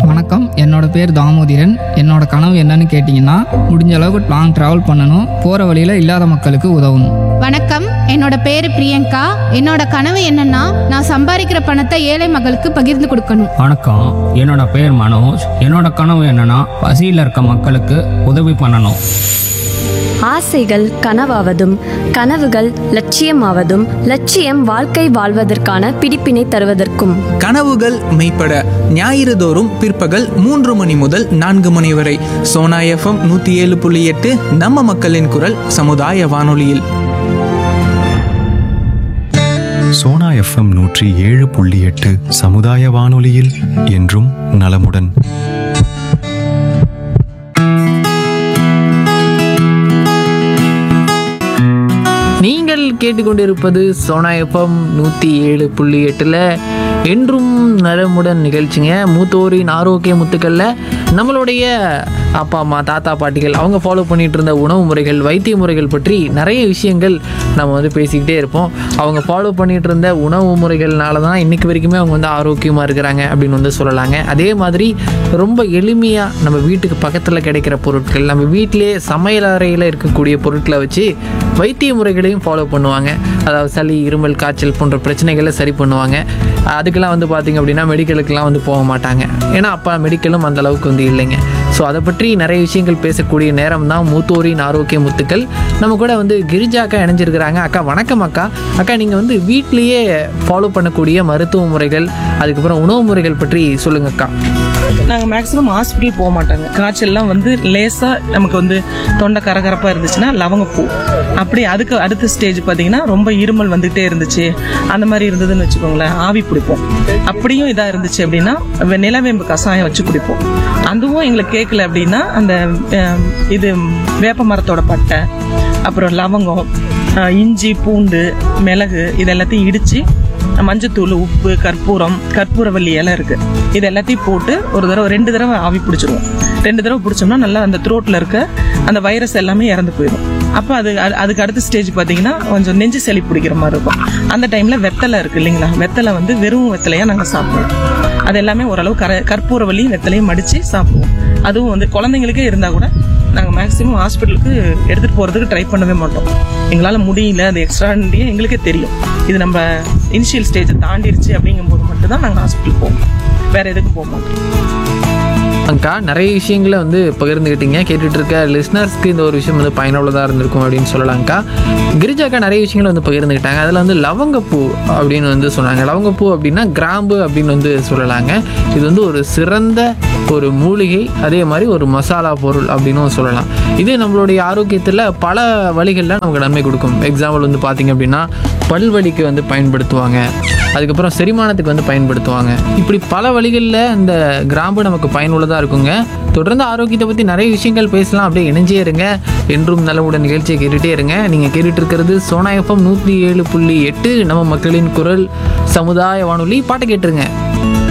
வணக்கம் என்னோட பேர் தாமோதிரன் என்னோட கனவு என்னன்னு கேட்டிங்கன்னா முடிஞ்ச அளவுக்கு லாங் ட்ராவல் பண்ணணும் போகிற வழியில் இல்லாத மக்களுக்கு உதவணும் வணக்கம் என்னோட பேரு பிரியங்கா என்னோட கனவு என்னன்னா நான் சம்பாதிக்கிற பணத்தை ஏழை மக்களுக்கு பகிர்ந்து கொடுக்கணும் வணக்கம் என்னோட பேர் மனோஜ் என்னோட கனவு என்னன்னா பசியில் இருக்க மக்களுக்கு உதவி பண்ணணும் ஆசைகள் கனவாவதும் கனவுகள் லட்சியமாவதும் லட்சியம் வாழ்க்கை வாழ்வதற்கான பிடிப்பினை தருவதற்கும் கனவுகள் மெய்ப்பட ஞாயிறு தோறும் பிற்பகல் மூன்று மணி முதல் நான்கு மணி வரை சோனா எஃப்எம் நூற்றி ஏழு புள்ளி எட்டு நம்ம மக்களின் குரல் சமுதாய வானொலியில் சோனா எஃப்எம் நூற்றி ஏழு புள்ளி எட்டு சமுதாய வானொலியில் என்றும் நலமுடன் நீங்கள் கேட்டுக்கொண்டிருப்பது சோனா எஃப்எம் நூற்றி ஏழு புள்ளி எட்டில் என்றும் நலமுடன் நிகழ்ச்சிங்க மூத்தோரின் ஆரோக்கிய முத்துக்களில் நம்மளுடைய அப்பா அம்மா தாத்தா பாட்டிகள் அவங்க ஃபாலோ பண்ணிட்டு இருந்த உணவு முறைகள் வைத்திய முறைகள் பற்றி நிறைய விஷயங்கள் நம்ம வந்து பேசிக்கிட்டே இருப்போம் அவங்க ஃபாலோ பண்ணிட்டு இருந்த உணவு முறைகள்னால தான் இன்னைக்கு வரைக்குமே அவங்க வந்து ஆரோக்கியமாக இருக்கிறாங்க அப்படின்னு வந்து சொல்லலாங்க அதே மாதிரி ரொம்ப எளிமையாக நம்ம வீட்டுக்கு பக்கத்தில் கிடைக்கிற பொருட்கள் நம்ம வீட்டிலேயே சமையல் அறையில் இருக்கக்கூடிய பொருட்களை வச்சு வைத்திய முறைகளையும் ஃபாலோ பண்ணுவாங்க அதாவது சளி இருமல் காய்ச்சல் போன்ற பிரச்சனைகளை சரி பண்ணுவாங்க அதுக்கெல்லாம் வந்து பார்த்திங்க அப்படின்னா மெடிக்கலுக்கெல்லாம் வந்து போக மாட்டாங்க ஏன்னா அப்போ மெடிக்கலும் அந்த அளவுக்கு வந்து இல்லைங்க ஸோ அதை பற்றி நிறைய விஷயங்கள் பேசக்கூடிய நேரம் தான் மூத்தோரின் ஆரோக்கிய முத்துக்கள் நம்ம கூட வந்து கிரிஜா அக்கா இணைஞ்சிருக்கிறாங்க அக்கா வணக்கம் அக்கா அக்கா நீங்கள் வந்து வீட்டிலேயே ஃபாலோ பண்ணக்கூடிய மருத்துவ முறைகள் அதுக்கப்புறம் உணவு முறைகள் பற்றி சொல்லுங்க அக்கா நாங்கள் மேக்ஸிமம் ஹாஸ்பிட்டல் போக மாட்டாங்க காய்ச்சல்லாம் வந்து லேசாக நமக்கு வந்து தொண்டை கரகரப்பாக இருந்துச்சுன்னா லவங்கப்பூ அப்படி அதுக்கு அடுத்த ஸ்டேஜ் பார்த்தீங்கன்னா ரொம்ப இருமல் வந்துகிட்டே இருந்துச்சு அந்த மாதிரி இருந்ததுன்னு வச்சுக்கோங்களேன் ஆவி பிடிப்போம் அப்படியும் இதாக இருந்துச்சு அப்படின்னா வெ- நிலவேம்பு கஷாயம் வச்சு குடிப்போம் அதுவும் எங்களுக்கு கேட்கல அப்படின்னா அந்த அஹ், இது வேப்ப மரத்தோட பட்டை அப்புறம் லவங்கம் அஹ், இஞ்சி பூண்டு மிளகு இது எல்லாத்தையும் இடித்து மஞ்சத்தூள் உப்பு கற்பூரம் கற்பூரவல்லி இலை இருக்கு இது எல்லாத்தையும் போட்டு ஒரு தடவை ரெண்டு தடவை ஆவி பிடிச்சிருவோம் ரெண்டு தடவை பிடிச்சோம்னா நல்லா அந்த த்ரோட்ல இருக்க அந்த வைரஸ் எல்லாமே இறந்து போயிடும் அப்போ அது அது- அதுக்கு அடுத்த ஸ்டேஜ் பார்த்தீங்கன்னா கொஞ்சம் நெஞ்சு சளி பிடிக்கிற மாதிரி இருக்கும் அந்த டைம்ல வெத்தலை இருக்கு இல்லைங்களா வெத்தலை வந்து வெறும் வெத்தலையா நாங்கள் சாப்பிடுவோம் அது எல்லாமே ஓரளவு கர கற்பூரவல்லி வெத்தலையும் மடிச்சு சாப்பிடுவோம் அதுவும் வந்து குழந்தைங்களுக்கே இருந்தா கூட நாங்கள் மேக்ஸிமம் ஹாஸ்பிட்டலுக்கு எடுத்துகிட்டு போகிறதுக்கு ட்ரை பண்ணவே மாட்டோம் எங்களால் முடியல அது எக்ஸ்ட்ராண்டியே எங்களுக்கே தெரியும் இது நம்ம இனிஷியல் ஸ்டேஜை தாண்டிருச்சு அப்படிங்கும்போது மட்டும்தான் நாங்கள் ஹாஸ்பிட்டல் போவோம் வேற எதுக்கும் போக மாட்டோம் அக்கா நிறைய விஷயங்களை வந்து பகிர்ந்துக்கிட்டீங்க கேட்டுட்டு இருக்க லிஸ்னர்ஸ்க்கு இந்த ஒரு விஷயம் வந்து பயனுள்ளதாக இருந்திருக்கும் அப்படின்னு சொல்லலாம்க்கா கிரிஜாக்கா நிறைய விஷயங்களை வந்து பகிர்ந்துக்கிட்டாங்க அதில் வந்து லவங்கப்பூ அப்படின்னு வந்து சொன்னாங்க லவங்கப்பூ அப்படின்னா கிராம்பு அப்படின்னு வந்து சொல்லலாங்க இது வந்து ஒரு சிறந்த ஒரு மூலிகை அதே மாதிரி ஒரு மசாலா பொருள் அப்படின்னும் சொல்லலாம் இது நம்மளுடைய ஆரோக்கியத்தில் பல வழிகளில் நமக்கு நன்மை கொடுக்கும் எக்ஸாம்பிள் வந்து பார்த்திங்க அப்படின்னா பல்வலிக்கு வந்து பயன்படுத்துவாங்க அதுக்கப்புறம் செரிமானத்துக்கு வந்து பயன்படுத்துவாங்க இப்படி பல வழிகளில் இந்த கிராம்பு நமக்கு பயனுள்ளதாக இருக்குங்க தொடர்ந்து ஆரோக்கியத்தை பற்றி நிறைய விஷயங்கள் பேசலாம் அப்படியே இணைஞ்சே இருங்க என்றும் நலவுடன் நிகழ்ச்சியை கேட்டுகிட்டே இருங்க நீங்கள் கேட்டுட்டு இருக்கிறது சோனா எஃப்எம் நூற்றி ஏழு புள்ளி எட்டு நம்ம மக்களின் குரல் சமுதாய வானொலி பாட்டு கேட்டுருங்க